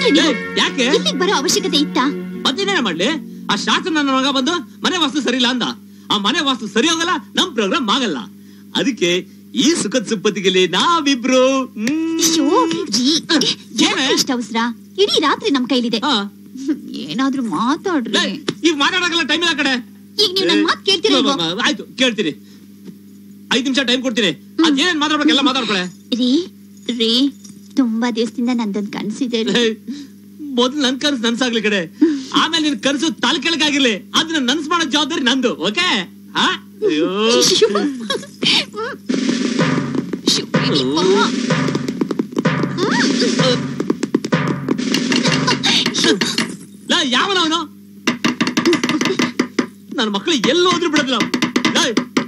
ಯಾಕ್ರಿ ನೀವು ಏ, ಯಾಕೆ ಇಲ್ಲಿಗೆ ಬರೋ ಅವಶ್ಯಕತೆ ಇತ್ತಾ ಮತ್ತೇನೇ ಮಾಡ್ಲಿ ಆ ಶಾಸ್ತ್ರ ನನ್ನ ಮಗ ಬಂದು ಮನೆ ವಾಸ್ತು ಸರಿ ಇಲ್ಲ ಅಂದ ಆ ಮನೆ ವಾಸ್ತು ಸರಿ ಹೋಗಲ್ಲ ನಮ್ ಪ್ರೋಗ್ರಾಮ್ ಆಗಲ್ಲ ಅದಕ್ಕೆ ಈ ಸುಖದ ಸುಪ್ಪತ್ತಿಗೆಲಿ ನಾವಿಬ್ರು ಹ್ಮ್. ಅಯ್ಯೋ ರೀ, ಯಾಕೆ ಏನೇ? ಇಷ್ಟ ಅವಸರ ಇಡೀ ರಾತ್ರಿ ನಮ್ ಕೈಲಿದೆ ಆ, ಏನಾದ್ರೂ ಮಾತಾಡ್ರಿ ಲೇ, ಈಗ ಮಾತಾಡಕಲ್ಲ ಟೈಮ್ ಇಲ್ಲ ಆ ಕಡೆ ಈಗ ನೀವ್ ನನ್ ಮಾತ್ ಕೇಳ್ತೀರಾ ಇಲ್ವೋ? ಮ- ಮ- ಆಯ್ತು ಕೇಳ್ತೀನಿ ಐದ್ ನಿಮಿಷ ಟೈಮ್ ಕೊಡ್ತೀನಿ ಅದೇನ್ ಮಾತಾಡ್ಬೇಕೆಲ್ಲ ಮಾತಾಡ್ಕೊಳೆ ರೀ ರೀ ತುಂಬಾ ದಿವಸದಿಂದ ನಂದೊಂದ್ ಕನ್ಸಿದೆ ರೀ. ಲೇ, ಮೊದ್ಲು ನನ್ ಕನಸು ನನ್ಸಾಗ್ಲಿ ಕಡೆ ಆಮೇಲೆ ನಿನ್ ಕನಸು ತಲೆ ಕೆಳಗಾಗಿರ್ಲಿ ಅದನ್ನ ನನ್ಸ್ ಮಾಡೋ ಜವಾಬ್ದಾರಿ ನಂದು ಓಕೆ ಹಾ ಅಯ್ಯೋ ಅಯ್ಯೋ. ಶೋ, ಇಡೀ ಪಾಪ. ಲೇ, ಯಾವನ ಅವನು ನನ್ನ ಮಕ್ಕಳು ಎಲ್ಲಿ ಹೋದ್ರು ಬಿಡೋದಿಲ್ಲ ಲೇ,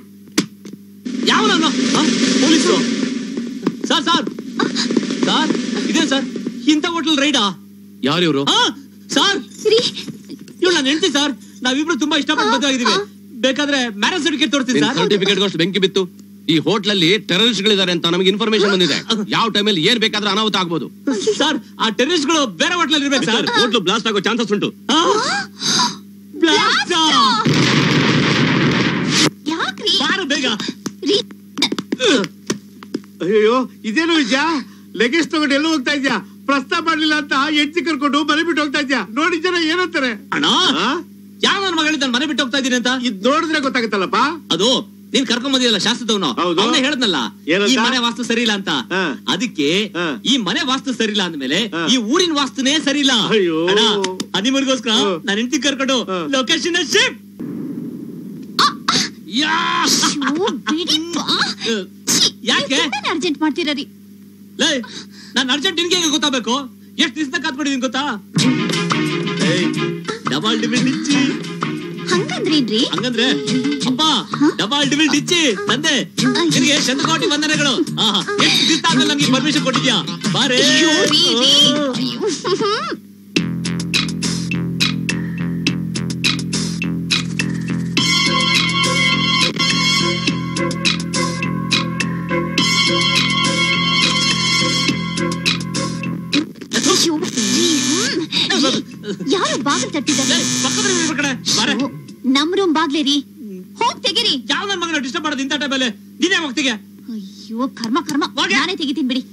ಯಾವನ ಅವನು ಪೊಲೀಸರು ಸರ್ ಸರ್ ಸರ್ ಇದೇ ಸರ್ ಇಂಥ ಹೋಟ್ಲ್ ರೈಡಾ ಯಾರು ಇವರು ಹಾ ಸರ್ ರೀ, ಇವಳು ನಾನು ಹೆಂಡತಿ ಸರ್ ನಾವಿಬ್ರು ತುಂಬಾ ಇಷ್ಟಪಟ್ಟು ಮದುವೆ ಆಗಿದ್ದೀವಿ ಬೇಕಾದ್ರೆ ಮ್ಯಾರೇಜ್ ಸರ್ಟಿಫಿಕೇಟ್ ತೋರಿಸ್ತೀನಿ ಸರ್ ಸರ್ಟಿಫಿಕೇಟ್ ಅಷ್ಟು ಬೆಂಕಿ ಬಿತ್ತು ಈ ಹೋಟ್ಲಲ್ಲಿ ಟೆರರಿಸ್ಟ್ ಗಳಿದ್ದಾರೆ ಅಂತ ನಮಗೆ ಇನ್ಫಾರ್ಮೇಶನ್ ಬಂದಿದೆ ಯಾವ ಟೈಮಲ್ಲಿ ಏನ್ ಬೇಕಾದ್ರೂ ಅನಾಹುತ ಆಗ್ಬೋದು ಸರ್ ಆ ಟೆರರಿಸ್ಟ್ ಗಳು ಬೇರೆ ಹೋಟ್ಲಲ್ಲಿ ಇರ್ಬೇಕು ಸರ್ ಹೋಟ್ಲು ಬ್ಲಾಸ್ಟ್ ಆಗೋ ಚಾನ್ಸಸ್ ಉಂಟು ಬ್ಲಾಸ್ಟ್ ಯಾಕ್ರಿ ಬಾರು ಬೇಗ ರೀ ಅಯ್ಯೋ ಇದೇನು ವಿಜಯ ಲಗೇಜ್ ತಗೊಂಡು ಎಲ್ಲ ಹೋಗ್ತಾ ಇದ್ಯಾ ಪ್ರಸ್ತಾವ ಮಾಡ್ಲಿಲ್ಲ ಅಂತ ಹೆಂಡತಿ ಕರ್ಕೊಂಡು ಮನೆ ಬಿಟ್ಟು ಹೋಗ್ತಾ ಇದ್ಯಾ ನೋಡಿ ಜನ ಏನಂತಾರೆ ಅಣ್ಣ ಆ? ಯಾವ ನನ್ನ ಮಗಳಿಗೆ ನಾನು ಮನೆ ಬಿಟ್ಟು ಹೋಗ್ತಾ ಇದ್ದೀನಿ ಅಂತ ಇದ್ ನೋಡಿದ್ರೆ ಗೊತ್ತಾಗುತ್ತಲ್ಲಪ್ಪ ಅದು ನೀನ್ ಕರ್ಕೊಂಡ್ ಬಂದಿಯಲ್ಲ ಶಾಸ್ತ್ರದವನು ಹೌದು. ಅವನೇ ಹೇಳದ್ನಲ್ಲ ಏನಂತ? ಈ ಮನೆ ವಾಸ್ತು ಸರಿ ಇಲ್ಲ ಅಂತ ಹಾ. ಅದಕ್ಕೆ ಹಾ. ಈ ಮನೆ ವಾಸ್ತು ಸರಿ ಇಲ್ಲ ಅಂದ್ಮೇಲೆ ಹಾ. ಈ ಊರಿನ ವಾಸ್ತುನೇ ಸರಿ ಇಲ್ಲ ಅಯ್ಯೋ. ಅಣ್ಣ ಹನಿಮೂರ್ಗೋಸ್ಕರ ಹಾ. ನಾನು ಹೆಂಡತಿ ಕರ್ಕೊಂಡು ಹಾ. ಲೊಕೇಶನ್ ಶಿಫ್ಟ್ ಯಾ ಅಯ್ಯೋ, ಬಿಡಿಪ್ಪ. ಛೀ, ಯಾಕೆ? ತುಂಬಾನೇ ಅರ್ಜೆಂಟ್ ಮಾಡ್ತೀರಾ ರೀ ಲೇ ನಾನು ಅರ್ಜೆಂಟ್ ನಿನ್ಗೆ ಹೇಗೆ ಗೊತ್ತಾಗಬೇಕು ಎಷ್ಟು ದಿವಸ ಕಾತ್ಕೊಂಡಿದೀನಿ ಗೊತ್ತಾ ಡಬಲ್ ಡಿಬಿಲ್ ಡಿಚ್ಚಿ ಹಂಗಂದ್ರೇನ್ರಿ ಹಂಗಂದ್ರೆ ಅಪ್ಪ ಡಬಲ್ ಡಿಬಿಲ್ ಡಿಚ್ಚಿ ತಂದೆ ನಿನಗೆ ಶತಕೋಟಿ ವಂದನೆಗಳು ಆಹಾ, ಎಷ್ಟು ದಿವಸ ಆದ್ಮೇಲೆ ನಮ್ಗೆ ಪರ್ಮಿಷನ್ ಕೊಟ್ಟಿದ್ಯಾ ಬಾರೇ ಅಯ್ಯೋ, ರೀ, ರೀ. ಅಯ್ಯೋ. ಅಯ್ಯೋ, ರೀ, ಹ್ಮ್. ರೀ, ಯಾರು ಬಾಗಿಲು ತಟ್ಟಿದ್ದಾರೆ ಲೇ, ಪಕ್ಕದ room ಇರೋ ಕಡೆ ಬಾರೆ ಓ, ನಮ್ ರೂಮ್ ಬಾಗ್ಲೇ ರೀ ಹೋಗ್ ತೆಗಿರಿ ಯಾವ ನನ್ನ ಮಗನ ಡಿಸ್ಟರ್ಬ್ ಮಾಡೋದು ಇಂಥ ಟೈಮಲ್ಲಿ ನೀನೇ ಹೋಗ್ತಿಗೆ ಅಯ್ಯೋ ಕರ್ಮ ಕರ್ಮ ಹೋಗೆ. ನಾನೇ ತೆಗಿತೀನಿ ಬಿಡಿ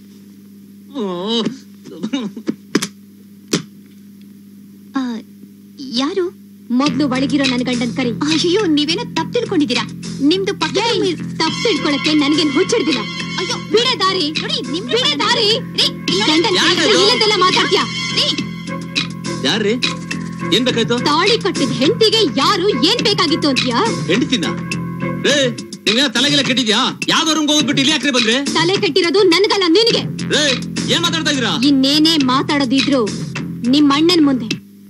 ಆ, ಯಾರು ಮೊದ್ಲು ಒಳಗಿರೋ ನನ್ ಗಂಡನ್ ಕರಿ ಅಯ್ಯೋ ನೀವೇನೋ ತಪ್ಪು ತಿಳ್ಕೊಂಡಿದ್ದೀರಾ ನಿಮ್ದು ಪಕ್ಕ ತಪ್ಪು ತಿಳ್ಕೊಳಕ್ಕೆ ನನ್ಗೇನ್ ಹುಚ್ಚಿಡ್ದಿಲ್ಲ ಅಯ್ಯೋ ಬಿಡೆ ದಾರಿ ನೋಡಿ ನಿಮ್ ಬಿಡೆ ದಾರಿ ರೀ, ಇಲ್ಲ, ಗಂಡನ್ ಯಾರದು? ಕೈಯಲ್ಲಿ ಇಲ್ಲದೆಲ್ಲ ಮಾತಾಡ್ತೀಯ ರೀ, ಯಾರ್ರಿ ಏನ್ ಬೇಕಾಯ್ತು ತಾಳಿ ಕಟ್ಟಿದ ಹೆಂಡತಿಗೆ ಯಾರು ಏನ್ ಬೇಕಾಗಿತ್ತು ಅಂತೀಯ ಹೆಂಡತಿನ ರೇ ನಿಮ್ಗೆ ತಲೆಗೆಲ್ಲ ಕೆಟ್ಟಿದ್ಯಾ ಯಾವ್ದೋ ರೂಮ್ಗೆ ಹೋಗ್ಬಿಟ್ಟು ಇಲ್ಲಿ ಯಾಕ್ರಿ ಬಂದ್ರಿ ತಲೆ ಕೆಟ್ಟಿರೋದು ನನ್ಗಲ್ಲ ನಿನಗೆ ರೇ ಏನ್ ಮಾತಾಡ್ತಾ ಇದೀರಾ ಇನ್ನೇನೇ ಮಾತಾಡೋದಿದ್ರು ನಿಮ್ ಅಣ್ಣನ್ ಮುಂದೆ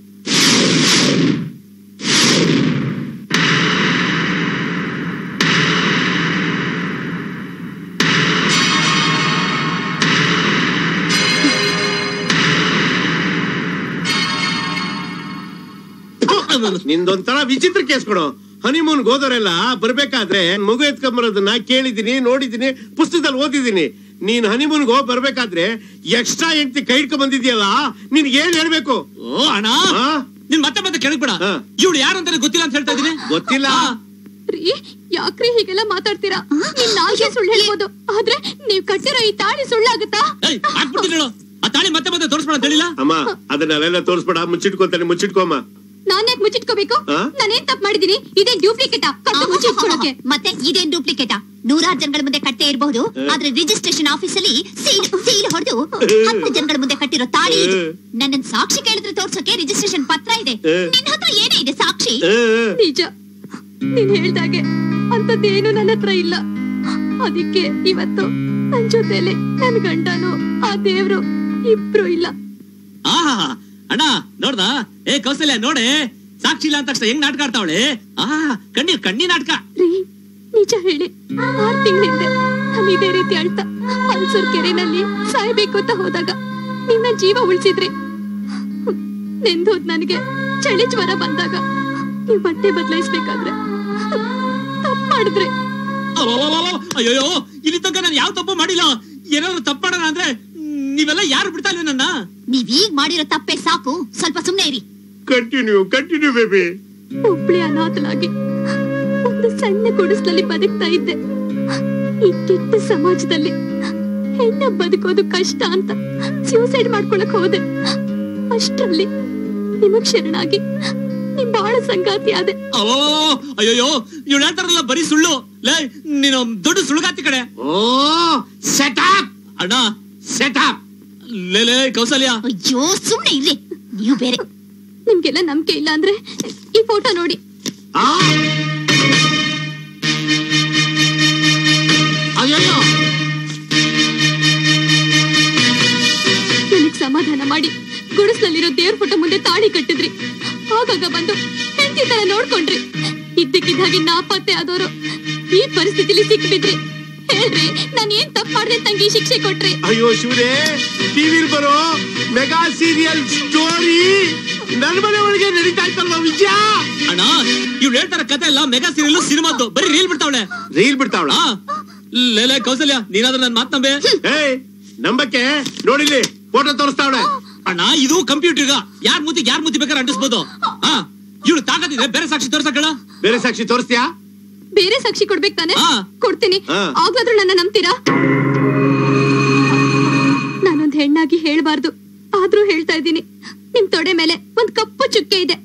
ನಿಂದೊಂಥರ ವಿಚಿತ್ರ ಕೇಸ್ ಕೊಡು ಹನಿಮೂನ್ ಹೋದವರೆಲ್ಲ ಬರ್ಬೇಕಾದ್ರೆ ಮಗು ಎತ್ಕೊಂಬರೋದನ್ನ ಕೇಳಿದೀನಿ ನೋಡಿದೀನಿ ಪುಸ್ತಕದಲ್ಲಿ ಓದಿದೀನಿ ನೀನ್ ಹನಿಮೂನ್ಗೆ ಹೋಗಿ ಬರ್ಬೇಕಾದ್ರೆ ಎಕ್ಸ್ಟ್ರಾ ಹೆಂಡತಿ ಕೈ ಇಟ್ಕೊಂಡ್ ಬಂದಿದ್ಯಲ್ಲ ನಿನ್ಗೆ ಏನ್ ಹೇಳ್ಬೇಕು ಓ ಅಣ್ಣ ಆ? ನೀನ್ ಮತ್ತೆ ಮತ್ತೆ ಕೆಳಗ್ಬೇಡ ಹಾ. ಇವಳು ಯಾರು ಅಂತಾನೆ ಗೊತ್ತಿಲ್ಲ ಅಂತ ಹೇಳ್ತಾ ಇದೀನಿ ಗೊತ್ತಿಲ್ಲ ಆ, ರೀ ಯಾಕ್ರಿ ಹೀಗೆಲ್ಲ ಮಾತಾಡ್ತೀರಾ ನಿಮ್ ನಾಲ್ಗೆ ಸುಳ್ಳು ಹೇಳ್ಬೋದು ಆದ್ರೆ ನೀವ್ ಕಟ್ಟಿರೋ ಈ ತಾಳಿ ಸುಳ್ಳಾಗುತ್ತಾ ಏಯ್ ಹಾಕ್ಬಿಡ್ತೀನಿ ಹೇಳು ಆ ತಾಳಿ ಮತ್ತೆ ಮತ್ತೆ ತೋರಿಸ್ಬೇಡ ಅಂತ ಹೇಳಿಲ್ಲ ಅಮ್ಮ ಅದನ್ನೆಲ್ಲ ತೋರಿಸ್ಬೇಡ ಮುಚ್ಚಿಟ್ಕೊಂತಾನೆ ಮುಚ್ಚಿಟ್ಕೊಮ್ಮ ನಾನ್ಯಾಕ್ ಮುಚ್ಚಿಟ್ಕೋಬೇಕು ಆ? ನಾನೇನ್ ತಪ್ಪು ಮಾಡಿದೀನಿ ಇದೇನ್ ಡ್ಯೂಪ್ಲಿಕೇಟಾ ಕಟ್ಟು ಮುಚ್ಚಿಟ್ಕೊಳಕ್ಕೆ ಮತ್ತೆ ಇದೇನ್ ಡೂಪ್ಲಿಕೇಟಾ ನೂರಾರು ಜನಗಳ ಮುಂದೆ ಕಟ್ಟೆ ಇರಬಹುದು ಆದ್ರೆ ರಿಜಿಸ್ಟ್ರೇಷನ್ ಆಫೀಸ್ ಅಲ್ಲಿ ಸೀಲ್ ಸೀಲ್ ಹೊಡೆದು ಹತ್ತು ಜನಗಳ ಮುಂದೆ ಕಟ್ಟಿರೋ ತಾಳಿ ಇದು ನನ್ನ ಸಾಕ್ಷಿ ಕೇಳಿದ್ರೆ ತೋರ್ಸೋಕೆ ರಿಜಿಸ್ಟ್ರೇಷನ್ ಪತ್ರ ಇದೆ ನಿನ್ನ ಹತ್ರ ಏನೇ ಇದೆ ಸಾಕ್ಷಿ ನಿಜ ನೀನ್ ಹೇಳ್ದಾಗೆ ಅಂತದ್ದೇನು ನನ್ನ ಹತ್ರ ಇಲ್ಲ ಅದಕ್ಕೆ ಇವತ್ತು ನನ್ ಜೊತೆಲೆ ನನ್ ಗಂಡನು ಆ ದೇವ್ರು ಇಬ್ರು ಇಲ್ಲ ಆಹಾ ಅಣ್ಣ ನೋಡ್ದ ಏ ಕೌಸಲ್ಯ ನೋಡೆ ಸಾಕ್ಷಿ ಇಲ್ಲ ಅಂತ ತಕ್ಷಣ ಹೆಂಗ್ ನಾಟಕ ಆಡ್ತಾವಳೆ ಆ ಕಣ್ಣೀರ್ ಕಣ್ಣಿ ನಾಟಕ ರೀ ನಿಜ ಹೇಳಿ ಆರ್ ತಿಂಗಳಿಂದೆ ನಾನು ಇದೇ ರೀತಿ ಅಳ್ತಾ ಹಲ್ಸೂರ್ ಕೆರೆನಲ್ಲಿ ಸಾಯ್ಬೇಕು ಅಂತ ಹೋದಾಗ ನಿನ್ನ ಜೀವ ಉಳಿಸಿದ್ರಿ ನೆಂದೋದ್ ನನಗೆ ಚಳಿ ಜ್ವರ ಬಂದಾಗ ನೀವ್ ಬಟ್ಟೆ ಬದಲಾಯಿಸ್ಬೇಕಾದ್ರೆ ತಪ್ಪು ಮಾಡಿದ್ರಿ ಅಯ್ಯೋ ಇಲ್ಲಿ ತನಕ ನಾನು ಯಾವ ತಪ್ಪು ಮಾಡಿಲ್ಲ ಏನಾದ್ರು ತಪ್ಪು ಮಾಡೋಣ ಅಂದ್ರೆ ನೀವೆಲ್ಲ ಯಾರು ಬಿಡ್ತಾ ಇಲ್ವೇ ನನ್ನ ನೀವ್ ಈಗ ಮಾಡಿರೋ ತಪ್ಪೆ ಸಾಕು ಸ್ವಲ್ಪ ಸುಮ್ನೆ ಇರಿ ಕಂಟಿನ್ಯೂ ಕಂಟಿನ್ಯೂ ಬೇಬಿ ಒಬ್ಳೆ ಅನಾಥಲಾಗಿ ಒಂದು ಸಣ್ಣ ಗುಡಿಸ್ಲಲ್ಲಿ ಬದುಕ್ತಾ ಇದ್ದೆ ಈ ಕೆಟ್ಟ ಸಮಾಜದಲ್ಲಿ ಹೆಣ್ಣ ಬದುಕೋದು ಕಷ್ಟ ಅಂತ ಸೂಸೈಡ್ ಮಾಡ್ಕೊಳಕ್ ಹೋದೆ ಅಷ್ಟ್ರಲ್ಲಿ ನಿಮಗ್ ಶರಣಾಗಿ ನಿಮ್ ಬಾಳ ಸಂಗಾತಿ ಆದೆ ಓ ಅಯ್ಯೋ ಇವ್ಳು ಹೇಳ್ತಾರಲ್ಲ ಬರೀ ಸುಳ್ಳು ಲೇ ನೀನು ದೊಡ್ಡ ಸುಳ್ಳುಗಾತಿ ಕಡೆ ಓ ಸೆಟಪ್ ಅಣ್ಣ ಸೆಟಪ್ ಲೇ ಲೇ ಕೌಸಲ್ಯ ಅಯ್ಯೋ ಸುಮ್ನೆ ಇರ್ರಿ ನೀವು ಬೇರೆ ನಿಮ್ಗೆಲ್ಲ ನಂಬಿಕೆ ಇಲ್ಲ ಅಂದ್ರೆ ಈ ಫೋಟೋ ನೋಡಿ ಆ ಅಯ್ಯಯ್ಯೋ ನನಗ್ ಸಮಾಧಾನ ಮಾಡಿ ಗುಡಿಸ್ಲಲ್ಲಿರೋ ದೇವ್ರ ಫೋಟೋ ಮುಂದೆ ತಾಳಿ ಕಟ್ಟಿದ್ರಿ ಆಗಾಗ ಬಂದು ಹೆಂಡತಿ ತರ ನೋಡ್ಕೊಂಡ್ರಿ ಇದ್ದಕ್ಕಿದ್ದಾಗೆ ನಾಪತ್ತೆ ಆದವರು ಈ ಪರಿಸ್ಥಿತಿಲಿ ಸಿಕ್ಬಿದ್ರಿ ಹೇಳ್ರಿ ನಾನ್ ಏನ್ ತಪ್ಪು ಮಾಡ್ದೆ ತಂಗಿ ಶಿಕ್ಷೆ ಕೊಟ್ರಿ ಅಯ್ಯೋ ಶಿವನೇ ಟಿವಿಲ್ ಬರೋ ಮೆಗಾ ಸೀರಿಯಲ್ ಸ್ಟೋರಿ ನನ್ ಮನೆ ಒಳಗೆ ನಡೀತಾ ಇತ್ತಲ್ವಾ ವಿಜಯ ಅಣ್ಣ ಇವ್ಳು ಹೇಳ್ತಾರ ಕತೆ ಎಲ್ಲ ಮೆಗಾ ಸೀರಿಯಲ್ ಸಿನಿಮಾದ್ದು ಬರೀ ರೀಲ್ ಬಿಡ್ತಾವಳೆ ರೀಲ್ ಬಿಡ್ತಾವಳ ಆ ಲೇ ಲೇ ಕೌಸಲ್ಯ ನೀನಾದ್ರೂ ನನ್ ಮಾತ್ ನಂಬೆ ಏಯ್ ನಂಬಕ್ಕೆ ನೋಡಿಲಿ ಫೋಟೋ ತೋರಿಸ್ತಾವಳೆ ಅಣ್ಣ ಇದು ಕಂಪ್ಯೂಟರ್ ಈಗ ಯಾರ್ ಮುತಿ ಯಾರ್ ಮುತಿ ಬೇಕಾದ್ರೆ ಅಂಟಿಸ್ಬೋದು ಹಾ ಇವಳು ತಾಕತ್ತಿದೆ ಬೇರೆ ಸಾಕ್ಷಿ ತೋರ್ಸಕ್ಕಳ ಬೇರೆ ಸಾಕ್ಷಿ ತೋರಿಸ್ತೀಯಾ ಬೇರೆ ಸಾಕ್ಷಿ ಕೊಡ್ಬೇಕು ತಾನೆ ಹಾ. ಕೊಡ್ತೀನಿ ಹಾ. ಆಗ್ಲಾದ್ರೂ ನನ್ನ ನಂಬ್ತೀರಾ ನಾನೊಂದ್ ಹೆಣ್ಣಾಗಿ ಹೇಳ್ಬಾರ್ದು ಆದ್ರೂ ಹೇಳ್ತಾ ಇದ್ದೀನಿ ನಿಮ್ ತೊಡೆ ಮೇಲೆ ಒಂದ್ ಕಪ್ಪು ಚುಕ್ಕೆ ಇದೆ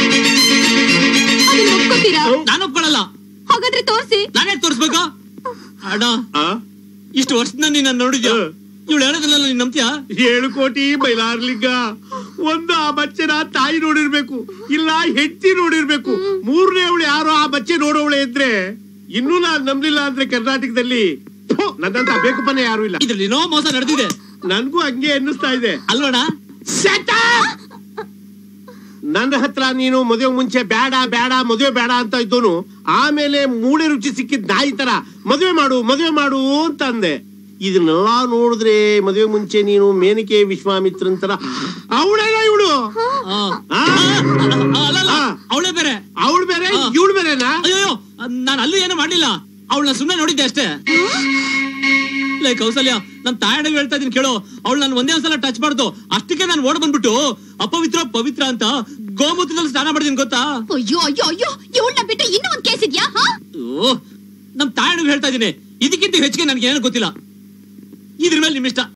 ಅದನ್ನ ಒಪ್ಕೋತೀರಾ ನಾನು ಒಪ್ಕೊಳಲ್ಲ ಹಾಗಾದ್ರೆ ತೋರ್ಸಿ ನಾನೇ ತೋರ್ಸ್ಬೇಕು ಅಣ್ಣ ಆ? ಇಷ್ಟು ವರ್ಷದಿಂದ ನೀನ್ ನೋಡಿದ್ಯಾ ಹ್ಮ್. ಇವಳು ಹೇಳೋದಿಲ್ಲ ನೀನ್ ನಂಬ್ತೀಯಾ ಏಳು ಕೋಟಿ ಬೈಲಾರ್ಲಿಂಗ ಒಂದು ಆ ಬಚ್ಚೆನ ತಾಯಿ ನೋಡಿರ್ಬೇಕು ಇಲ್ಲ ಹೆಂಡತಿ ನೋಡಿರ್ಬೇಕು ಮೂರನೇ ಅವಳು ಯಾರೋ ಆ ಬಚ್ಚೆ ನೋಡೋವಳೆ ಇದ್ರೆ ಇನ್ನೂ ನಾನ್ ನಂಬ್ಲಿಲ್ಲ ಅಂದ್ರೆ ಕರ್ನಾಟಕದಲ್ಲಿ ಥು, ನನ್ನಂತ ಬೇಕುಪನೆ ಯಾರು ಇಲ್ಲ ಇದ್ರಲ್ಲಿ ಏನೋ ಮೋಸ ನಡೆದಿದೆ ನನ್ಗೂ ಹಂಗೆ ಅನ್ನಿಸ್ತಾ ಇದೆ ಅಲ್ವಣ್ಣ Shut up! ನನ್ನ ಹತ್ರ ನೀನು ಮದುವೆ ಮುಂಚೆ ಬೇಡ ಬೇಡ ಮದುವೆ ಬೇಡ ಅಂತ ಇದ್ದೋನು ಆಮೇಲೆ ಮೂಳೆ ರುಚಿ ಸಿಕ್ಕಿದ್ ನಾಯಿ ತರ ಮದುವೆ ಮಾಡು ಮದುವೆ ಮಾಡು ಅಂತ ಅಂದೆ ಇದನ್ನೆಲ್ಲ ನೋಡಿದ್ರೆ ಮದುವೆ ಮುಂಚೆ ನೀನು ಮೇನಿಕೆ ವಿಶ್ವಾಮಿತ್ರನ್ ತರ ಅವಳೇನ ಇವಳು ಆ. ಆ? ಅಲ್ಲಲ್ಲ ಆ. ಅವಳೇ ಬೇರೆ ಅವಳು ಬೇರೆ ಆ. ಇವಳು ಬೇರೆನಾ ಅಯ್ಯೋ ನಾನು ಅಲ್ಲೂ ಏನೂ ಮಾಡ್ಲಿಲ್ಲ ಅವಳನ್ನ ಸುಮ್ಮನೆ ನೋಡಿದ್ದೆ ಅಷ್ಟೇ ಲೇ ಕೌಸಲ್ಯ ನನ್ ತಾಯಣ್ಣ ಹೇಳ್ತಾ ಇದೀನಿ ಕೇಳು ಅವಳು ನಾನು ಒಂದೇ ಒಂದ್ಸಲ ಟಚ್ ಮಾಡ್ದು ಅಷ್ಟಕ್ಕೆ ನಾನು ಓಡ್ ಬಂದ್ಬಿಟ್ಟು ಅಪವಿತ್ರ ಪವಿತ್ರ ಅಂತ ಗೋಮೂತ್ರದಲ್ಲಿ ಸ್ನಾನ ಮಾಡಿದೀನಿ ಗೊತ್ತಾ ಅಯ್ಯೋ ಅಯ್ಯೋ ಅಯ್ಯೋ ಇವಳನ್ನ ಬಿಟ್ಟು ಇನ್ನೂ ಒಂದ್ ಕೇಸ್ ಇದ್ಯಾ ಹಾ ಓ ನಮ್ ತಾಯಣ್ಣ ಹೇಳ್ತಾ ಇದೀನಿ ಇದಕ್ಕಿಂತ ಹೆಚ್ಚಿಗೆ ನನ್ಗೆ ಏನೂ ಗೊತ್ತಿಲ್ಲ ಇದ್ರ ಮೇಲೆ ನಿಮ್ ಇಷ್ಟ